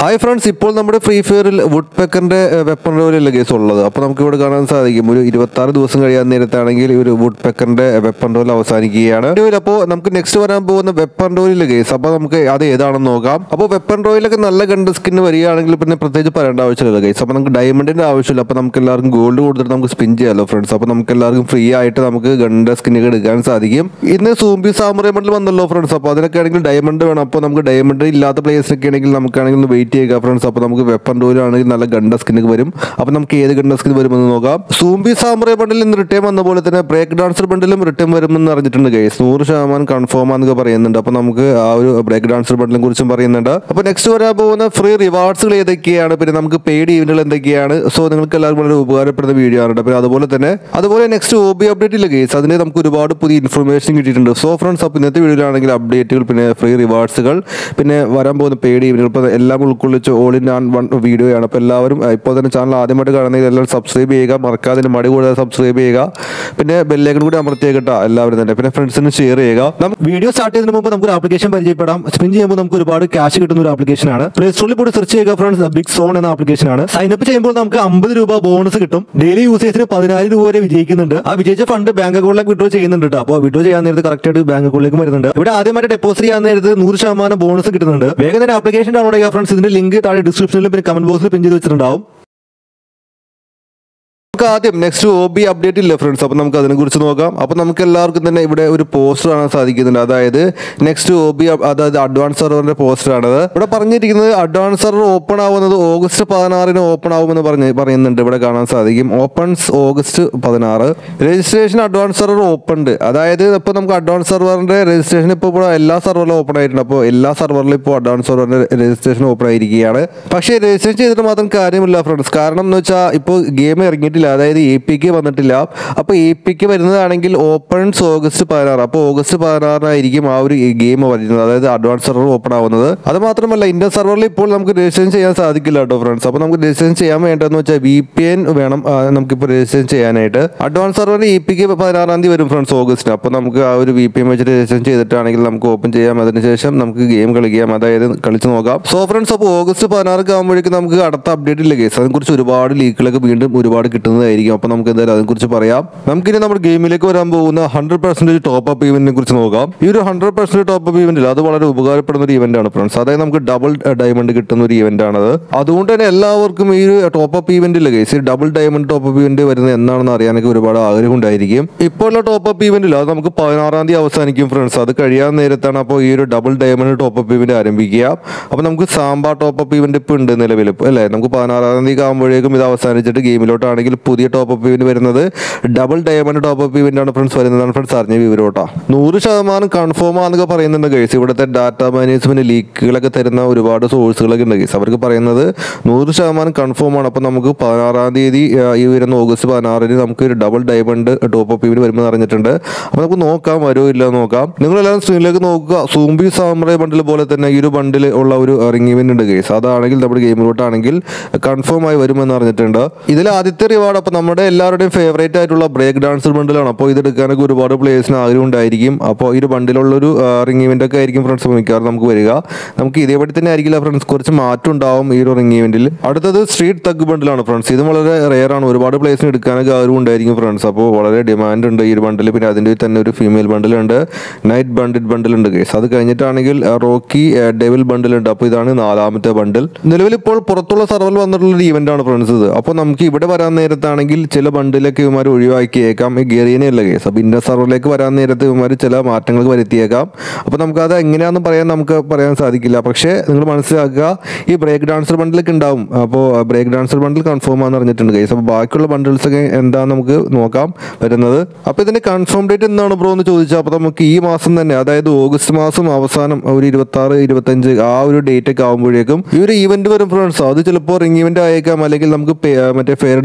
hi friends ഇപ്പോൾ നമ്മുടെ free ഫയറിൽ വുഡ് പെക്കറിന്റെ വെപ്പൺ റോയിലുള്ള കേസ് ഉള്ളത് അപ്പോൾ നമുക്ക് ഇവിടെ കാണാൻ സാധിക്കും ഒരു ഇരുപത്തി ആറ് ദിവസം കഴിയാൻ നേരത്താണെങ്കിൽ ഈ ഒരു വുഡ് പെക്കറിന്റെ വെപ്പൺ റോയിൽ അവസാനിക്കുകയാണ് അപ്പോൾ നമുക്ക് നെക്സ്റ്റ് വരാൻ പോകുന്ന വെപ്പൺ റോയിലെ കേസ് അപ്പോൾ നമുക്ക് അത് ഏതാണെന്ന് നോക്കാം അപ്പോൾ വെപ്പൺ റോയിലൊക്കെ നല്ല കണ്ട് സ്കിൻ വരികയാണെങ്കിൽ പിന്നെ പ്രത്യേകിച്ച് പറയേണ്ട ആവശ്യമില്ല കേസ് അപ്പോൾ നമുക്ക് ഡയമണ്ടിന്റെ ആവശ്യമില്ല അപ്പോൾ നമുക്ക് എല്ലാവർക്കും ഗോൾഡ് കൊടുത്തിട്ട് നമുക്ക് സ്പിൻ ചെയ്യാമല്ലോ ഫ്രണ്ട്സ് അപ്പോൾ നമുക്ക് എല്ലാവർക്കും ഫ്രീ ആയിട്ട് നമുക്ക് ഗണ്ണിന്റെ സ്കിന്നുകൾ എടുക്കാൻ സാധിക്കും ഇന്ന് സൂംബി സാമുറൈ മണ്ടിൽ വന്നല്ലോ ഫ്രണ്ട്സ് അപ്പോൾ അതിനൊക്കെ ആണെങ്കിൽ ഡയമണ്ട് വേണം അപ്പോൾ നമുക്ക് ഡയമണ്ട് ഇല്ലാത്ത പ്ലേസിനൊക്കെ ആണെങ്കിൽ നമുക്കാണെങ്കിൽ ഒന്ന് വെയിറ്റ് ചെയ്യുക ഫ്രണ്ട്സ് അപ്പോൾ നമുക്ക് വെപ്പൺ റോയിലാണെങ്കിൽ നല്ല ഗണ്ട സ്കിന്നൊക്കെ വരും അപ്പോൾ നമുക്ക് ഏത് ഗണ്ട സ്കിൻ വരുമെന്ന് നോക്കാം സൂംബി സാമുറൈ ബണ്ടിൽ നിന്ന് റിട്ടേൺ വന്ന പോലെ തന്നെ ബ്രേക്ക് ഡാൻസർ ബണ്ടിലും റിട്ടേൺ വരുമെന്ന് അറിഞ്ഞിട്ടുണ്ട് ഗൈസ് നൂറ് ശതമാനം കൺഫേം ആണെന്നൊക്കെ പറയുന്നുണ്ട് അപ്പോൾ നമുക്ക് ആ ഒരു ബ്രേക്ക് ഡാൻസർ ബണ്ടിലും കുറിച്ചും പറയുന്നുണ്ട് അപ്പോൾ നെക്സ്റ്റ് വരാൻ പോകുന്ന ഫ്രീ റിവാർഡ്സുകൾ ഏതൊക്കെയാണ് പിന്നെ നമുക്ക് പെയ്ഡ് ഈവന്റുകൾ എന്തൊക്കെയാണ് സോ നിങ്ങൾക്ക് എല്ലാവർക്കും വളരെ ഉപകാരപ്പെടുന്ന വീഡിയോ ആണ് പിന്നെ അതുപോലെ തന്നെ അതുപോലെ നെക്സ്റ്റ് ഒ ബി അപ്ഡേറ്റ് ഇല്ല കേസ് അതിന് നമുക്ക് ഒരുപാട് പുതിയ ഇൻഫർമേഷൻ കിട്ടിയിട്ടുണ്ട് സോ ഫ്രണ്ട്സ് അപ്പോൾ ഇന്നത്തെ വീഡിയോയിലാണെങ്കിൽ അപ്ഡേറ്റുകൾ പിന്നെ ഫ്രീ റിവാർഡ്സുകൾ പിന്നെ വരാൻ പോകുന്ന പെയ്ഡ് ഈവന്റുകൾ ഇപ്പോൾ എല്ലാം ഉൾക്കൊള്ളിച്ച് all in an one video ആണ് അപ്പോൾ എല്ലാവരും അഹ് ഇപ്പോൾ തന്നെ ചാനൽ ആദ്യമായിട്ട് കാണുന്നെങ്കിൽ എല്ലാവരും സബ്സ്ക്രൈബ് ചെയ്യുക മറക്കാതെ ഇതിന് മടി കൂടാതെ സബ്സ്ക്രൈബ് ചെയ്യുക പിന്നെ ബെല്ലേക്കൻ കൂടി അമർത്തിയേക്കട്ടോ എല്ലാവരും തന്നെ പിന്നെ ഫ്രണ്ട്സിന് ഷെയർ ചെയ്യുക നമുക്ക് വീഡിയോ സ്റ്റാർട്ട് ചെയ്യുന്നതിന് മുമ്പ് നമുക്ക് ഒരു ആപ്ലിക്കേഷൻ പരിചയപ്പെടാം സ്പിൻ ചെയ്യുമ്പോൾ നമുക്ക് ഒരുപാട് ക്യാഷ് കിട്ടുന്ന ഒരു ആപ്ലിക്കേഷൻ ആണ് പ്ലേ സ്റ്റോറിൽ പോയി സെർച്ച് ചെയ്യുക ഫ്രണ്ട്സ് ബിഗ് സോൺ എന്ന ആപ്ലിക്കേഷൻ ആണ് സൈനപ്പ് ചെയ്യുമ്പോൾ നമുക്ക് അമ്പത് രൂപ ബോണസ് കിട്ടും ഡെയിലി യൂസേഴ്സിന് പതിനായിരം രൂപ വരെ വിജയിക്കുന്നുണ്ട് ആ വിജയിച്ച ഫണ്ട് ബാങ്ക് അക്കൗണ്ടിലേക്ക് വിഡ്രോ ചെയ്യുന്നുണ്ട് കേട്ടോ അപ്പോൾ വിഡ്രോ ചെയ്യാൻ നേരത്ത് കറക്റ്റ് ആയിട്ട് ബാങ്ക് അക്കൗണ്ടിലേക്ക് വരുന്നുണ്ട് ഇവിടെ ആദ്യമായിട്ട് ഡെപ്പോസിറ്റ് ചെയ്യാൻ നേരത്ത് നൂറ് ശതമാനം ബോണസ് കിട്ടുന്നുണ്ട് വേഗം തന്നെ ആപ്ലിക്കേഷൻ ഡൗൺലോഡ് ചെയ്യുക ഫ്രണ്ട്സ് ഇതിന്റെ ലിങ്ക് താഴെ ഡിസ്ക്രിപ്ഷനിലും പിന്നെ കമന്റ് ബോക്സിൽ പിൻ ചെയ്ത് വെച്ചിട്ടുണ്ടാവും നമുക്ക് ആദ്യം നെക്സ്റ്റ് ഒ ബി അപ്ഡേറ്റ് ഇല്ല ഫ്രണ്ട്സ് അപ്പോൾ നമുക്ക് അതിനെ കുറിച്ച് നോക്കാം അപ്പോൾ നമുക്ക് എല്ലാവർക്കും തന്നെ ഇവിടെ ഒരു പോസ്റ്റർ കാണാൻ സാധിക്കുന്നുണ്ട് അതായത് നെക്സ്റ്റ് ഒ ബി അതായത് അഡ്വാൻസ് സെർവറിന്റെ പോസ്റ്റർ ആണത് ഇവിടെ പറഞ്ഞിരിക്കുന്നത് അഡ്വാൻസ് സെർവർ ഓപ്പൺ ആവുന്നത് ഓഗസ്റ്റ് പതിനാറിന് ഓപ്പൺ ആവുമെന്ന് പറഞ്ഞ് പറയുന്നുണ്ട് ഇവിടെ കാണാൻ സാധിക്കും ഓപ്പൺസ് ഓഗസ്റ്റ് പതിനാറ് രജിസ്ട്രേഷൻ അഡ്വാൻസ് സെർവർ ഓപ്പൺ ഉണ്ട് അതായത് ഇപ്പോൾ നമുക്ക് അഡ്വാൻസ് സെർവറിന്റെ രജിസ്ട്രേഷൻ ഇപ്പോൾ ഇവിടെ എല്ലാ സെർവറിലും ഓപ്പൺ ആയിട്ടുണ്ട് അപ്പോൾ എല്ലാ സെർവറിലും ഇപ്പോൾ അഡ്വാൻസ് സെർവറിന്റെ രജിസ്ട്രേഷൻ ഓപ്പൺ ആയിരിക്കുകയാണ് പക്ഷേ രജിസ്ട്രേഷൻ ചെയ്തിട്ട് മാത്രം കാര്യമില്ല ഫ്രണ്ട്സ് കാരണം എന്ന് വെച്ചാൽ ഇപ്പോൾ ഗെയിം ഇറങ്ങിയിട്ടില്ല അതായത് എ പിക്ക് വന്നിട്ടില്ല അപ്പോൾ എ പിക്ക് വരുന്നതാണെങ്കിൽ ഓപ്പൺസ് ഓഗസ്റ്റ് പതിനാറ് അപ്പോൾ ഓഗസ്റ്റ് പതിനാറിനായിരിക്കും ആ ഒരു ഗെയിം വരുന്നത് അതായത് അഡ്വാൻസ് സെർവർ ഓപ്പൺ ആവുന്നത് അത് മാത്രമല്ല ഇന്ത്യൻ സെർവറിൽ ഇപ്പോൾ നമുക്ക് രജിസ്ട്രേഷൻ ചെയ്യാൻ സാധിക്കില്ല കേട്ടോ ഫ്രണ്ട്സ് അപ്പോൾ നമുക്ക് രജിസ്ട്രേഷൻ ചെയ്യാൻ വേണ്ടതെന്ന് വെച്ചാൽ വി പി എൻ വേണം ആ, നമുക്കിപ്പോൾ രജിസ്ട്രേഷൻ ചെയ്യാനായിട്ട് അഡ്വാൻസ് സെർവറിന് ഇ പിക്ക് പതിനാറാം തീയതി വരും ഫ്രണ്ട്സ് ഓഗസ്റ്റ് അപ്പോൾ നമുക്ക് ആ ഒരു വി പി എൻ വെച്ചിട്ട് രജിസ്ട്രേഷൻ ചെയ്തിട്ടാണെങ്കിൽ നമുക്ക് ഓപ്പൺ ചെയ്യാം അതിനുശേഷം നമുക്ക് ഗെയിം കളിക്കാം അതായത് കളിച്ച് നോക്കാം സോ ഫ്രണ്ട്സ് അപ്പോൾ ഓഗസ്റ്റ് പതിനാറ് ആകുമ്പോഴേക്കും നമുക്ക് അടുത്ത അപ്ഡേറ്റ് ഇല്ല കേസ് അതിനെക്കുറിച്ച് ഒരുപാട് ലീക്കുകളൊക്കെ വീണ്ടും ഒരുപാട് കിട്ടുന്നതായിരിക്കും അപ്പോൾ നമുക്ക് എന്തായാലും അതിനെക്കുറിച്ച് പറയാം നമുക്കിനി നമ്മുടെ ഗെയിമിലേക്ക് വരാൻ പോകുന്ന ഹൺഡ്രഡ് പെർസെൻറ്റേജ് ടോപ്പ് അപ്പ് ഇവന്റിനെ കുറിച്ച് നോക്കാം ഈ ഒരു ഹൺഡ്രഡ് പെർസെൻറ്റ് ടോപ്പ് അപ്പ് ഇവന്റിൽ അത് വളരെ ഉപകാരപ്പെടുന്ന ഒരു ഇവന്റ് ആണ് ഫ്രണ്ട്സ് അതായത് നമുക്ക് ഡബിൾ ഡയമണ്ട് കിട്ടുന്ന ഒരു ഇവന്റ് ആണത് അതുകൊണ്ട് തന്നെ എല്ലാവർക്കും ഈ ഒരു ടോപ്പ് അപ്പ് ഇവന്റ് ഇല്ല case double diamond top up event വരുന്നത് എന്നാണെന്ന് അറിയാനൊക്കെ ഒരുപാട് ആഗ്രഹം ഉണ്ടായിരിക്കും ഇപ്പോൾ ഉള്ള ടോപ്പ് അപ്പ് ഇവന്റിൽ അത് നമുക്ക് പതിനാറാം തീയതി അവസാനിക്കും ഫ്രണ്ട്സ് അത് കഴിയാൻ നേരത്താണ് അപ്പോൾ ഈ ഒരു double diamond top up event ആരംഭിക്കുക അപ്പോൾ നമുക്ക് സാമ്പാ ടോപ്പ് അപ്പ് ഇവന്റ് ഇപ്പോൾ ഉണ്ട് നിലവിൽ ഇപ്പോൾ അല്ലേ നമുക്ക് പതിനാറാം തീയതി ആകുമ്പോഴേക്കും ഇത് അവസാനിച്ചിട്ട് ഗെയിമിലോട്ടാണെങ്കിൽ പുതിയ ടോപ്പ് അപ്പ് ഇവന്റ് വരുന്നത് double diamond top up event ആണ് ഫ്രണ്ട്സ് വരുന്നതാണ് ഫ്രണ്ട്സ് അറിഞ്ഞ വിവരോട്ടാ നൂറ് ശതമാനം കൺഫേം ആണെന്നൊക്കെ പറയുന്നുണ്ട് ഗൈസ് ഇവിടുത്തെ ഡാറ്റ മാനേജ്മെന്റ് ലീക്കുകളൊക്കെ തരുന്ന ഒരുപാട് സോഴ്സുകളൊക്കെ ഉണ്ട് ഗൈസ് അവർക്ക് പറയുന്നത് നൂറ് ശതമാനം കൺഫേം ആണ് അപ്പോൾ നമുക്ക് പതിനാറാം തീയതി ആ, ഈ വരുന്ന ഓഗസ്റ്റ് പതിനാറിന് നമുക്ക് ഒരു double diamond top up event വരുമെന്ന് അറിഞ്ഞിട്ടുണ്ട് അപ്പോൾ നമുക്ക് നോക്കാം വരുമോ ഇല്ല എന്ന് നോക്കാം നിങ്ങളെല്ലാവരും സ്ക്രീനിലേക്ക് നോക്കുക സൂംബി സാമ്രേ ബണ്ടിൽ പോലെ തന്നെ ഈ ഒരു ബണ്ടിൽ ഉള്ള ഒരു റിംഗ് ഇവന്റ് ഉണ്ട് ഗൈസ് അതാണെങ്കിൽ നമ്മുടെ ഗെയിമിലോട്ടാണെങ്കിൽ കൺഫേം ആയി വരുമെന്ന് അറിഞ്ഞിട്ടുണ്ട് ഇതിൽ ആദ്യത്തെ റിവാർഡ് അപ്പോൾ നമ്മുടെ എല്ലാവരുടെയും ഫേവറേറ്റ് ആയിട്ടുള്ള ബ്രേക്ക് ഡാൻസർ ബണ്ടിലാണ് അപ്പോൾ ഇത് എടുക്കാനൊക്കെ ഒരുപാട് പ്ലേയേഴ്സിന് ആഗ്രഹം ഉണ്ടായിരിക്കും അപ്പോൾ ഈ ഒരു ബണ്ടിലുള്ള ഒരു റിംഗ് ഇവന്റ് ഒക്കെ ആയിരിക്കും ഫ്രണ്ട്സ് മിക്കവാറും നമുക്ക് വരിക നമുക്ക് ഇതേപടി തന്നെ ആയിരിക്കില്ല ഫ്രണ്ട്സ് കുറച്ച് മാറ്റം ഉണ്ടാവും ഈ ഒരു റിംഗ് ഇവന്റിൽ അടുത്തത് സ്ട്രീറ്റ് തഗ് ബണ്ടിലാണ് ഫ്രണ്ട്സ് ഇത് വളരെ റെയർ ആണ് ഒരുപാട് പ്ലേയേഴ്സിന് എടുക്കാനൊക്കെ ആഗ്രഹം ഉണ്ടായിരിക്കും ഫ്രണ്ട്സ് അപ്പോൾ വളരെ ഡിമാൻഡ് ഉണ്ട് ഈ ഒരു ബണ്ടിൽ പിന്നെ അതിൻ്റെ തന്നെ ഒരു ഫീമെയിൽ ബണ്ടിലുണ്ട് നൈറ്റ് ബണ്ടിൽ ബണ്ടിലുണ്ട് കേസ് അത് കഴിഞ്ഞിട്ടാണെങ്കിൽ റോക്കി ഡെവിൽ ബണ്ടിലുണ്ട് അപ്പോൾ ഇതാണ് നാലാമത്തെ ബണ്ടിൽ നിലവിൽ ഇപ്പോൾ പുറത്തുള്ള സർവറിൽ വന്നിട്ടുള്ള ഒരു ഇവന്റ് ആണ് ഫ്രണ്ട്സ് ഇത് അപ്പോൾ നമുക്ക് ഇവിടെ വരാൻ നേരത്താണെങ്കിൽ ചില ബണ്ടിലൊക്കെ ഇവന്മാർ ഒഴിവാക്കിയേക്കാം ഈ ഗെറിയനെയല്ല കേസ് അപ്പോൾ ഇന്ത്യൻ സർവറിലേക്ക് വരാൻ നേരത്ത് ഇവന്മാർ ചില മാറ്റങ്ങൾ വരുത്തിയേക്കാം അപ്പോൾ നമുക്കത് എങ്ങനെയാണെന്ന് പറയാൻ നമുക്ക് പറയാൻ സാധിക്കില്ല പക്ഷേ നിങ്ങൾ മനസ്സിലാക്കുക ഈ ബ്രേക്ക് ഡാൻസർ ബണ്ടിലൊക്കെ ഉണ്ടാവും അപ്പോൾ ബ്രേക്ക് ഡാൻസർ ബണ്ടിൽ കൺഫേം ആണെന്ന് അറിഞ്ഞിട്ടുണ്ട് കേസ് അപ്പോൾ ബാക്കിയുള്ള ബണ്ടിൽസ് ഒക്കെ എന്താണെന്ന് നമുക്ക് നോക്കാം വരുന്നത് അപ്പോൾ ഇതിന്റെ കൺഫേം ഡേറ്റ് എന്താണ് ബ്രോ എന്ന് ചോദിച്ചാൽ അപ്പോൾ നമുക്ക് ഈ മാസം തന്നെ അതായത് ഓഗസ്റ്റ് മാസം അവസാനം ഒരു ഇരുപത്തി ആറ് ഇരുപത്തഞ്ച് ആ ഒരു ഡേറ്റ് ഒക്കെ ആകുമ്പോഴേക്കും ഈ ഒരു ഈവന്റ് വരും ഫ്രണ്ട്സ് അത് ചിലപ്പോൾ റിംഗ് ഇവന്റ് ആയേക്കാം അല്ലെങ്കിൽ നമുക്ക് പേ- മറ്റേ ഫെയർ ഡിവിയിൽ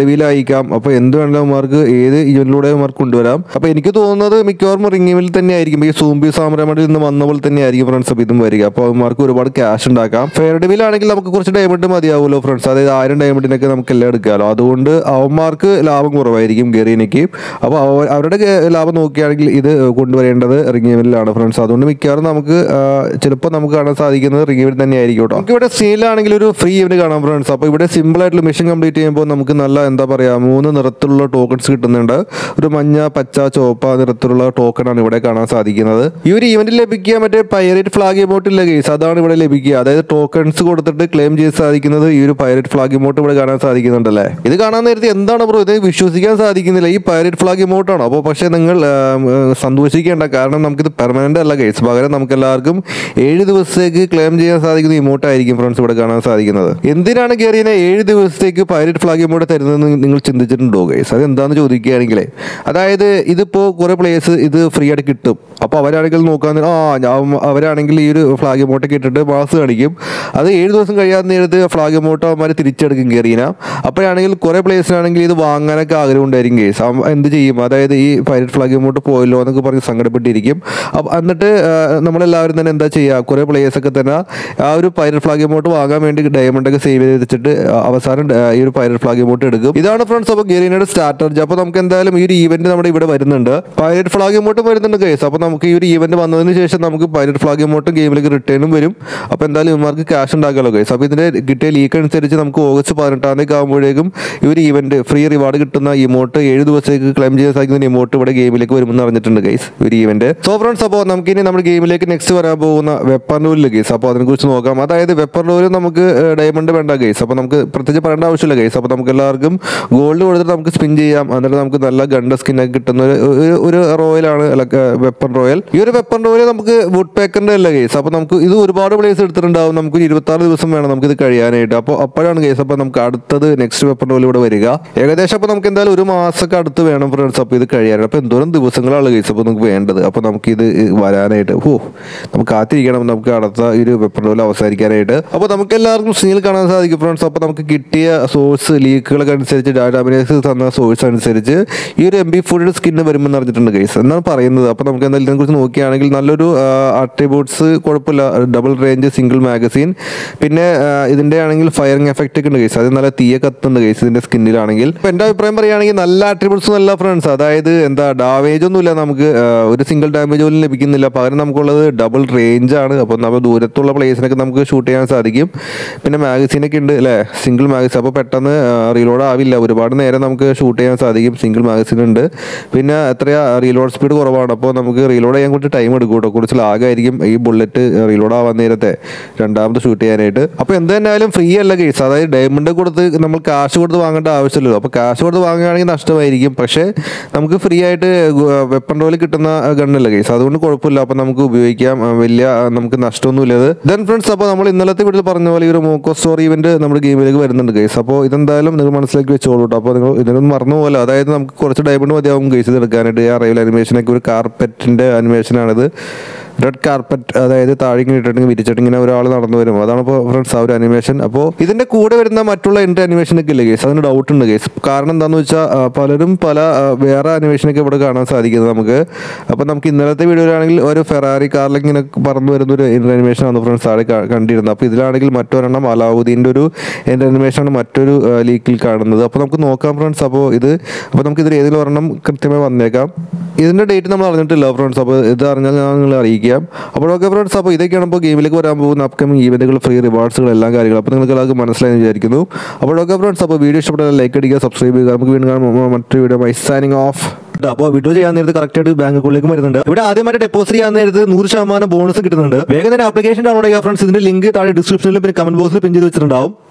കളിക്കാം അപ്പോൾ എന്ത് വേണമെങ്കിലും അവന്മാർക്ക് ഏത് ഇവന്റിലൂടെ അവന്മാർക്ക് കൊണ്ടുവരാം അപ്പോൾ എനിക്ക് തോന്നുന്നത് മിക്കവാറും റിംഗിമിൽ തന്നെ ആയിരിക്കും ഈ സൂംബി സാമ്രാമണിൽ നിന്ന് വന്ന പോലെ തന്നെ ആയിരിക്കും ഫ്രണ്ട്സ് അപ്പോൾ ഇതും വരിക അപ്പോൾ അവന്മാർക്ക് ഒരുപാട് ക്യാഷ് ഉണ്ടാക്കാം ഫെയർ ഡിവിൽ ആണെങ്കിൽ നമുക്ക് കുറച്ച് ഡയമണ്ട് മതിയാവുമല്ലോ ഫ്രണ്ട്സ് അതായത് ആയിരം ഡയമണ്ടിനൊക്കെ നമുക്ക് എല്ലാം എടുക്കാമല്ലോ അതുകൊണ്ട് അവന്മാർക്ക് ലാഭം കുറവായിരിക്കും ഗെറീനയ്ക്ക് അപ്പോൾ അവ- അവരുടെ ഗെ- ലാഭം നോക്കുകയാണെങ്കിൽ ഇത് കൊണ്ടുവരേണ്ടത് റിംഗിമിലാണ് ഫ്രണ്ട്സ് അതുകൊണ്ട് മിക്കവാറും നമുക്ക് ചിലപ്പോൾ നമുക്ക് കാണാൻ സാധിക്കുന്നത് റിംഗിമിൽ തന്നെ ആയിരിക്കും കേട്ടോ നമുക്ക് ഇവിടെ സീലാണെങ്കിൽ ഒരു ഫ്രീ ഇവന്റ് കാണാം ഫ്രണ്ട്സ് അപ്പോൾ ഇവിടെ സിമ്പിൾ ആയിട്ടുള്ള മിഷൻ കംപ്ലീറ്റ് ചെയ്യുമ്പോൾ നമുക്ക് നല്ല എന്താ പറയുക മൂന്ന് നിറത്തിലുള്ള ടോക്കൺസ് കിട്ടുന്നുണ്ട് ഒരു മഞ്ഞ പച്ച ചുവപ്പ നിറത്തിലുള്ള ടോക്കൺ ആണ് ഇവിടെ കാണാൻ സാധിക്കുന്നത് ഈ ഒരു ഇവന്റിൽ ലഭിക്കുക മറ്റേ പൈറേറ്റ് ഫ്ലാഗ് ഇമോട്ട് ഇല്ല കേസ് അതാണ് ഇവിടെ ലഭിക്കുക അതായത് ടോക്കൺസ് കൊടുത്തിട്ട് ക്ലെയിം ചെയ്ത് സാധിക്കുന്നത് ഈ ഒരു പൈറേറ്റ് ഫ്ലാഗ് ഇമോട്ട് ഇവിടെ കാണാൻ സാധിക്കുന്നുണ്ടല്ലേ ഇത് കാണാൻ നേരത്തെ എന്താണ് ബ്രോ ഇത് വിശ്വസിക്കാൻ സാധിക്കുന്നില്ല ഈ പൈറേറ്റ് ഫ്ലാഗ് ഇമോട്ടാണ് അപ്പോൾ പക്ഷേ നിങ്ങൾ ആ, ഉം, സന്തോഷിക്കേണ്ട കാരണം നമുക്കിത് പെർമനന്റ് അല്ല കേസ് പകരം നമുക്ക് എല്ലാവർക്കും ഏഴ് ദിവസത്തേക്ക് ക്ലെയിം ചെയ്യാൻ സാധിക്കുന്ന ഇമോട്ട് ആയിരിക്കും ഫ്രണ്ട്സ് ഇവിടെ കാണാൻ സാധിക്കുന്നത് എന്തിനാണ് ഗെറീനെ ഏഴ് ദിവസത്തേക്ക് പൈററ്റ് ഫ്ലാഗ് ഇമോട്ട് തരുന്നതെന്ന് നിങ്ങൾ ചിന്തിച്ചിട്ടുണ്ടോ ഗൈസ് അത് എന്താണെന്ന് ചോദിക്കുകയാണെങ്കിലേ അതായത് ഇതിപ്പോൾ കുറേ പ്ലേയേഴ്സ് ഇത് ഫ്രീ ആയിട്ട് കിട്ടും അപ്പോൾ അവരാണെങ്കിൽ നോക്കാൻ നേരം, ആ ഞാൻ- അവരാണെങ്കിൽ ഈ ഒരു ഫ്ലാഗ് ഇമോട്ടൊക്കെ ഇട്ടിട്ട് മാസ് കാണിക്കും അത് ഏഴ് ദിവസം കഴിയാത്ത നേരത്ത് ഫ്ലാഗ് ഇമോട്ട് അവന്മാർ തിരിച്ചെടുക്കും ഗെറീന അപ്പോഴാണെങ്കിൽ കുറേ പ്ലേയേഴ്സിനാണെങ്കിൽ ഇത് വാങ്ങാനൊക്കെ ആഗ്രഹം ഉണ്ടായിരിക്കും കേസ് എന്ത് ചെയ്യും അതായത് ഈ പൈരറ്റ് ഫ്ലാഗ് ഇമോട്ട് പോയല്ലോ എന്നൊക്കെ പറഞ്ഞ് സങ്കടപ്പെട്ടിരിക്കും അപ്പം എന്നിട്ട് ആ, നമ്മളെല്ലാവരും തന്നെ എന്താ ചെയ്യുക കുറേ പ്ലേയേഴ്സൊക്കെ തന്നെ ആ ഒരു പൈരറ്റ് ഫ്ലാഗ് ഇമോട്ട് വാങ്ങാൻ വേണ്ടി ഡയമണ്ട് ഒക്കെ സേവ് ചെയ്ത് വെച്ചിട്ട് ആ, അവസാനം ഡ- ഈ ഒരു പൈരറ്റ് ഫ്ലാഗ് ഇമോട്ട് എടുക്കും ഇതാണ് ഫ്രണ്ട്സ് അപ്പോൾ ഗെറീനയുടെ സ്ട്രാറ്റജി അപ്പോൾ നമുക്ക് എന്തായാലും ഈ ഒരു ഈവന്റ് നമ്മുടെ ഇവിടെ വരുന്നുണ്ട് പൈരറ്റ് ഫ്ലാഗ് ഇമോട്ടും വരുന്നുണ്ട് കേസ് അപ്പോൾ നമുക്ക് ഈ ഒരു ഈവന്റ് വന്നതിന് ശേഷം നമുക്ക് പൈരറ്റ് ഫ്ലാഗ് ഇമോട്ടും ഗെയിമിലേക്ക് റിട്ടേണും വരും അപ്പോൾ എന്തായാലും ഇവന്മാർക്ക് ക്യാഷ് ഉണ്ടാക്കാമല്ലോ കേസ് അപ്പോൾ ഇതിന്റെ കിട്ടിയ ലീക്ക് അനുസരിച്ച് നമുക്ക് ഓഗസ്റ്റ് പതിനെട്ടാം തീയതി ആകുമ്പോഴേക്കും ഈ ഒരു ഈവന്റ് ഫ്രീ റിവാർഡ് കിട്ടുന്ന ഇമോട്ട് ഏഴ് ദിവസത്തേക്ക് ക്ലെയിം ചെയ്യാൻ സാധിക്കുന്ന ഇമോട്ട് ഇവിടെ ഗെയിമിലേക്ക് വരുമെന്ന് അറിഞ്ഞിട്ടുണ്ട് ഗൈസ് ഒരു ഈവന്റ് സോ ഫ്രണ്ട്സ് അപ്പോൾ നമുക്ക് ഇനി നമ്മുടെ ഗെയിമിലേക്ക് നെക്സ്റ്റ് വരാൻ പോകുന്ന വെപ്പർ റോലിൽ ഗൈസ് അപ്പോൾ അതിനെക്കുറിച്ച് നോക്കാം അതായത് വെപ്പർ റോലിൽ നമുക്ക് ഡയമണ്ട് വേണ്ട ഗൈസ് അപ്പോൾ നമുക്ക് പ്രത്യേകിച്ച് പറയേണ്ട ആവശ്യമില്ല ഗൈസ് അപ്പോൾ നമുക്ക് എല്ലാവർക്കും ഗോൾഡ് കൊടുത്തിട്ട് നമുക്ക് സ്പിൻ ചെയ്യാം എന്നിട്ട് നമുക്ക് നല്ല ഗണ്ട സ്കിന്നൊക്കെ കിട്ടുന്ന ഒരു- ഒരു- ഒരു റോയലാണ് വെപ്പൺ റോയൽ ഈ ഒരു വെപ്പൺ റോയൽ നമുക്ക് വുഡ് പേക്കറിന്റെ അല്ല ഗൈസ് അപ്പോൾ നമുക്ക് ഇത് ഒരുപാട് പ്ലേസ് എടുത്തിട്ടുണ്ടാവും നമുക്ക് ഇരുപത്തി ആറ് ദിവസം വേണം നമുക്ക് ഇത് കഴിയാനായിട്ട് അപ്പോൾ അപ്പോഴാണ് ഗൈസ് അപ്പോൾ നമുക്ക് അടുത്തത് നെക്സ്റ്റ് വെപ്പൺ റോയിൽ ഇവിടെ വരിക ഏകദേശം അപ്പോൾ നമുക്ക് എന്തായാലും ഒരു മാസമൊക്കെ അടുത്ത് വേണം ഫ്രണ്ട്സ് അപ്പോൾ ഇത് കഴിയാനായിട്ട് അപ്പോൾ എന്തോരം ദിവസങ്ങളാണ് ഗൈസ് അപ്പോൾ നമുക്ക് വേണ്ടത് അപ്പോൾ നമുക്ക് ഇത് വരാനായിട്ട് ഓ നമുക്ക് കാത്തിരിക്കണം നമുക്ക് അടുത്ത ഈ ഒരു വെപ്പൺ റോയിൽ അവസാനിക്കാനായിട്ട് അപ്പോൾ നമുക്ക് എല്ലാവർക്കും സീനിൽ കാണാൻ സാധിക്കും ഫ്രണ്ട്സ് അപ്പോൾ നമുക്ക് കിട്ടിയ സോഴ്സ് ലീക്കുകളൊക്കെ അനുസരിച്ച് ഡാറ്റാമിനേഴ്സ് തന്ന സോഴ്സ് അനുസരിച്ച് ഈ ഒരു എം ബി ഫുഡ് സ്കിന്ന് വരുമെന്ന് അറിഞ്ഞിട്ടുണ്ട് ഗൈസ് എന്നാണ് പറയുന്നത് അപ്പോൾ നമുക്ക് എന്തായാലും ഇതിനെക്കുറിച്ച് നോക്കുകയാണെങ്കിൽ നല്ലൊരു അട്രിബ്യൂട്ട്സ് കുഴപ്പമില്ല ഡബിൾ റേഞ്ച് സിംഗിൾ മാഗസീൻ പിന്നെ ആ, ഇതിന്റെ ആണെങ്കിൽ ഫയറിംഗ് എഫക്റ്റ് ഒക്കെ ഉണ്ട് ഗൈസ് അത് നല്ല തീയ കത്തുന്നുണ്ട് ഗൈസ് ഇതിന്റെ സ്കിന്നിലാണെങ്കിൽ അപ്പോൾ എൻ്റെ അഭിപ്രായം പറയുകയാണെങ്കിൽ നല്ല അട്രിബ്യൂട്ട്സ് നല്ല ഫ്രണ്ട്സ് അതായത് എന്താ ഡാമേജ് ഒന്നുമില്ല നമുക്ക് ആ, ഒരു സിംഗിൾ ഡാമേജ് പോലും ലഭിക്കുന്നില്ല പകരം നമുക്കുള്ളത് ഡബിൾ റേഞ്ച് ആണ് അപ്പോൾ നമ്മൾ ദൂരത്തുള്ള പ്ലേസിനൊക്കെ നമുക്ക് ഷൂട്ട് ചെയ്യാൻ സാധിക്കും പിന്നെ മാഗസീനൊക്കെ ഉണ്ട് അല്ലേ സിംഗിൾ മാഗസീൻ അപ്പോൾ പെട്ടെന്ന് റീലോഡ് ആവില്ല ഒരുപാട് നേരം നമുക്ക് ഷൂട്ട് ചെയ്യാൻ സാധിക്കും സിംഗിൾ മാഗസീൻ ഉണ്ട് പിന്നെ എത്രയാ റീലോഡ് സ്പീഡ് കുറവാണ് അപ്പോൾ നമുക്ക് റീലോഡ് ചെയ്യാൻ കുറച്ച് ടൈം എടുക്കും കേട്ടോ കുറച്ച് ലാഗായിരിക്കും ഈ ബുള്ളറ്റ് റീലോഡ് ആവാൻ നേരത്തെ രണ്ടാമത് ഷൂട്ട് ചെയ്യാനായിട്ട് അപ്പോൾ എന്ത് തന്നെയായാലും ഫ്രീ അല്ല കേസ് അതായത് ഡയമണ്ട് കൊടുത്ത് നമ്മൾ കാശ് കൊടുത്ത് വാങ്ങേണ്ട ആവശ്യമില്ലല്ലോ അപ്പോൾ കാശ് കൊടുത്ത് വാങ്ങുകയാണെങ്കിൽ നഷ്ടമായിരിക്കും പക്ഷേ നമുക്ക് ഫ്രീ ആയിട്ട് വെപ്പൺ റോയിൽ കിട്ടുന്ന ഗണ്ണല്ല കേസ് അതുകൊണ്ട് കുഴപ്പമില്ല അപ്പോൾ നമുക്ക് ഉപയോഗിക്കാം ആ, വലിയ ആ, നമുക്ക് നഷ്ടമൊന്നുമില്ല ഇത് ദെൻ ഫ്രണ്ട്സ് അപ്പോൾ നമ്മൾ ഇന്നലത്തെ വീട്ടിൽ പറഞ്ഞ പോലെ ഈ ഒരു മോക്കോ സ്റ്റോറി ഇവന്റ് നമ്മുടെ ഗെയിമിലേക്ക് വരുന്നുണ്ട് കേസ് അപ്പോൾ ഇതെന്തായാലും നിങ്ങൾ മനസ്സിലാക്കി വെച്ചോളൂ കേട്ടോ അപ്പോൾ നിങ്ങൾ ഇതിനൊന്നും മറന്നു പോലെ അതായത് നമുക്ക് കുറച്ച് ഡയമണ്ട് മതിയാവും കേസ് ഇത് എടുക്കാനായിട്ട് ആ റൈവൽ അനിമേഷനൊക്കെ ഒരു കാർപ്പറ്റിൻ്റെ അനിമേഷനാണിത് റെഡ് കാർപ്പറ്റ് അതായത് താഴെ ഇങ്ങനെ ഇട്ടിട്ട് വിരിച്ചിട്ട് ഇങ്ങനെ ഒരാൾ നടന്നു വരും അതാണ് ഇപ്പോൾ ഫ്രണ്ട്സ് ആ ഒരു അനിമേഷൻ അപ്പോൾ ഇതിന്റെ കൂടെ വരുന്ന മറ്റുള്ള എൻ്റെ അനിമേഷനൊക്കെ ഇല്ലേ കേസ് അതിന് ഡൗട്ട് ഉണ്ട് കേസ് കാരണം എന്താണെന്ന് വെച്ചാൽ ആ, പലരും പല ആ, വേറെ അനിമേഷനൊക്കെ ഇവിടെ കാണാൻ സാധിക്കുന്നത് നമുക്ക് അപ്പോൾ നമുക്ക് ഇന്നലത്തെ വീഡിയോയിലാണെങ്കിൽ ഒരു ഫെറാറി കാറിൽ ഇങ്ങനെ പറന്നു വരുന്ന ഒരു അനിമേഷൻ ആണ് ഫ്രണ്ട്സ് താഴെ ക- കണ്ടിരുന്നത് അപ്പോൾ ഇതിലാണെങ്കിൽ മറ്റൊരെണ്ണം അലാവുദ്ദീൻ്റെ ഒരു എൻ്റെ അനിമേഷനാണ് മറ്റൊരു ലീക്കിൽ കാണുന്നത് അപ്പോൾ നമുക്ക് നോക്കാം ഫ്രണ്ട്സ് അപ്പോൾ ഇത് അപ്പോൾ നമുക്ക് ഇതിൽ ഏതെങ്കിലും ഒരെണ്ണം കൃത്യമായി വന്നേക്കാം ഇതിൻ്റെ ഡേറ്റ് നമ്മൾ അറിഞ്ഞിട്ടില്ല ഫ്രണ്ട്സ് അപ്പോൾ ഇത് അറിഞ്ഞാൽ ഞാൻ നിങ്ങളെ അറിയിക്കാം അപ്പോൾ ഓക്കെ ഫ്രണ്ട്സ് അപ്പോൾ ഇതൊക്കെയാണ് ഇപ്പോൾ ഗെയിമിലേക്ക് വരാൻ പോകുന്ന അപ്കമിങ് ഈവൻറ്റുകൾ ഫ്രീ റിവാർഡ്സുകൾ എല്ലാ കാര്യങ്ങളും അപ്പോൾ നിങ്ങൾക്ക് എല്ലാവർക്കും മനസ്സിലായെന്ന് വിചാരിക്കുന്നു അപ്പോൾ ഓക്കെ ഫ്രണ്ട്സ് അപ്പോൾ വീഡിയോ ഇഷ്ടപ്പെട്ടാൽ ലൈക്ക് അടിക്കുക സബ്സ്ക്രൈബ് ചെയ്യുക നമുക്ക് വീണ്ടും കാണാം മറ്റൊരു വീഡിയോ മൈ സൈനിങ് ഓഫ് അപ്പോൾ വിഡ്രോ ചെയ്യാൻ നേരത്ത് കറക്റ്റ് ആയിട്ട് ബാങ്ക് അക്കൗണ്ടിലേക്ക് വരുന്നുണ്ട് ഇവിടെ ആദ്യമായിട്ട് ഡെപ്പോസിറ്റ് ചെയ്യാൻ നേരത്ത് നൂറ് ശതമാനം ബോണസ് കിട്ടുന്നുണ്ട് വേഗം തന്നെ ആപ്ലിക്കേഷൻ ഡൗൺലോഡ് ചെയ്യുക ഫ്രണ്ട്സ് ഇതിന്റെ ലിങ്ക് താഴെ ഡിസ്ക്രിപ്ഷനിലും പിന്നെ കമന്റ് ബോക്സിൽ പിൻ ചെയ്ത് വെച്ചിട്ടുണ്ടാവും